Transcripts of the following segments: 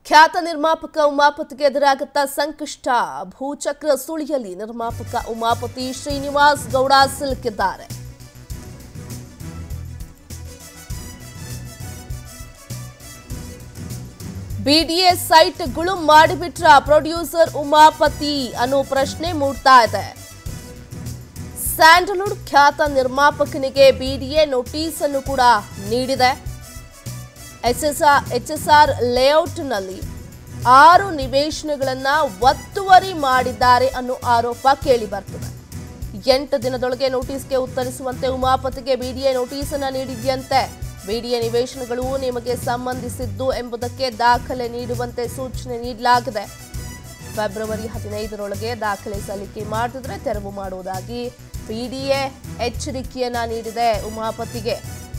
ಖ್ಯಾತ ನಿರ್ಮಾಪಕ ಉಮಾಪತಿಗೆ ಎದುರಾಗುತ್ತಾ ಸಂಕಷ್ಟ ಭೂಚಕ್ರ ಸುಳಿಯಲ್ಲಿ ನಿರ್ಮಾಪಕ ಉಮಾಪತಿ ಶ್ರೀನಿವಾಸ್ ಗೌಡ ಸಿಲುಕಿದ್ದಾರೆ ಬಿಡಿಎ ಸೈಟ್ ಗುಳುಂ ಮಾಡಿಬಿಟ್ರ ಪ್ರೊಡ್ಯೂಸರ್ ಉಮಾಪತಿ ಅನ್ನೋ ಪ್ರಶ್ನೆ ಮೂಡ್ತಾ ಇದೆ ಸ್ಯಾಂಡಲ್ವುಡ್ ಖ್ಯಾತ ನಿರ್ಮಾಪಕನಿಗೆ ಬಿಡಿಎ ನೋಟಿಸ್ ಅನ್ನು ಕೂಡ ನೀಡಿದೆ ಎಚ್ಎಸ್ಆರ್ ಎಚ್ಎಸ್ಆರ್ ಲೇಔಟ್ನಲ್ಲಿ ಆರು ನಿವೇಶನಗಳನ್ನ ಒತ್ತುವರಿ ಮಾಡಿದ್ದಾರೆ ಅನ್ನೋ ಆರೋಪ ಕೇಳಿ ಬರ್ತದೆ ಎಂಟು ದಿನದೊಳಗೆ ನೋಟಿಸ್ಗೆ ಉತ್ತರಿಸುವಂತೆ ಉಮಾಪತಿಗೆ ಬಿಡಿಎ ನೋಟಿಸ್ ಅನ್ನ ನೀಡಿದ್ಯಂತೆ ಬಿಡಿಎ ನಿವೇಶನಗಳು ನಿಮಗೆ ಸಂಬಂಧಿಸಿದ್ದು ಎಂಬುದಕ್ಕೆ ದಾಖಲೆ ನೀಡುವಂತೆ ಸೂಚನೆ ನೀಡಲಾಗಿದೆ ಫೆಬ್ರವರಿ ಹದಿನೈದರೊಳಗೆ ದಾಖಲೆ ಸಲ್ಲಿಕೆ ಮಾಡಿದ್ರೆ ತೆರವು ಮಾಡುವುದಾಗಿ ಬಿಡಿಎ ಎಚ್ಚರಿಕೆಯನ್ನ ನೀಡಿದೆ ಉಮಾಪತಿಗೆ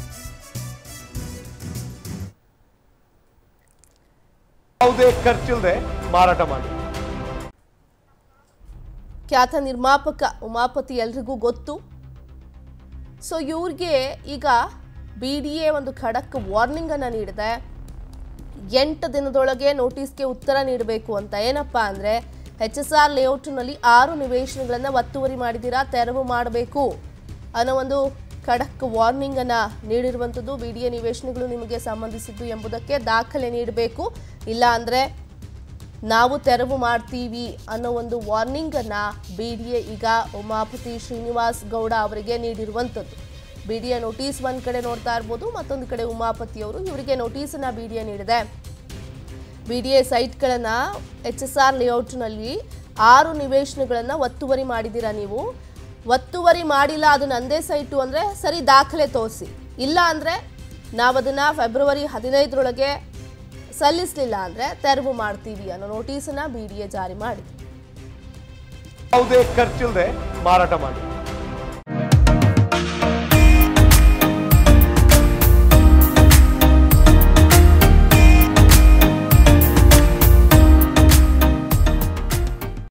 ಯಾವುದೇ ಖರ್ಚಿಲ್ಲದೆ ಮಾರಾಟ ಮಾಡಿ ಖ್ಯಾತ ನಿರ್ಮಾಪಕ ಉಮಾಪತಿ ಎಲ್ರಿಗೂ ಗೊತ್ತು ಸೊ ಇವ್ರಿಗೆ ಈಗ ಬಿ ಡಿ ಎ ಒಂದು ಖಡಕ್ ವಾರ್ನಿಂಗ್ ಅನ್ನ ನೀಡಿದೆ ಎಂಟು ದಿನದೊಳಗೆ ನೋಟಿಸ್ಗೆ ಉತ್ತರ ನೀಡಬೇಕು ಅಂತ ಏನಪ್ಪಾ ಅಂದ್ರೆ ಎಚ್ ಎಸ್ ಆರ್ ಲೇಔಟ್ನಲ್ಲಿ ಆರು ನಿವೇಶನಗಳನ್ನು ಒತ್ತುವರಿ ಮಾಡಿದ್ದೀರಾ ತೆರವು ಮಾಡಬೇಕು ಅನ್ನೋ ಒಂದು ಖಡಕ್ ವಾರ್ನಿಂಗ್ ಅನ್ನ ನೀಡಿರುವಂಥದ್ದು ಬಿ ಡಿ ಎ ನಿವೇಶನಗಳು ನಿಮಗೆ ಸಂಬಂಧಿಸಿದ್ದು ಎಂಬುದಕ್ಕೆ ದಾಖಲೆ ನೀಡಬೇಕು ಇಲ್ಲ ಅಂದ್ರೆ ನಾವು ತೆರವು ಮಾಡ್ತೀವಿ ಅನ್ನೋ ಒಂದು ವಾರ್ನಿಂಗ್ ಅನ್ನ ಬಿಡಿಎ ಈಗ ಉಮಾಪತಿ ಶ್ರೀನಿವಾಸ್ ಗೌಡ ಅವರಿಗೆ ನೀಡಿರುವಂಥದ್ದು ಬಿಡಿಎ ನೋಟಿಸ್ ಒಂದ್ ಕಡೆ ನೋಡ್ತಾ ಇರ್ಬೋದು ಮತ್ತೊಂದು ಕಡೆ ಉಮಾಪತಿ ಅವರು ಇವರಿಗೆ ನೋಟಿಸನ್ನ ಬಿಡಿಎ ನೀಡಿದೆ ಬಿಡಿಎ ಸೈಟ್ಗಳನ್ನ ಎಚ್ ಎಸ್ ಆರ್ ಲೇಔಟ್ನಲ್ಲಿ ಆರು ನಿವೇಶನಗಳನ್ನ ಒತ್ತುವರಿ ಮಾಡಿದ್ದೀರಾ ನೀವು ಒತ್ತುವರಿ ಮಾಡಿಲ್ಲ ಅದು ನಂದೇ ಸೈಟು ಅಂದ್ರೆ ಸರಿ ದಾಖಲೆ ತೋರಿಸಿ ಇಲ್ಲ ಅಂದ್ರೆ ನಾವು ಅದನ್ನ ಫೆಬ್ರವರಿ ಹದಿನೈದರೊಳಗೆ ಸಲ್ಲಿಸಲಿಲ್ಲ ಅಂದ್ರೆ ತೆರವು ಮಾಡ್ತೀವಿ ಅನ್ನೋ ನೋಟಿಸನ್ನ ಬಿಡಿಎ ಜಾರಿ ಮಾಡಿದೆ ಯಾವುದೇ ಖರ್ಚಿಲ್ಲದೆ ಮಾರಾಟ ಮಾಡಿ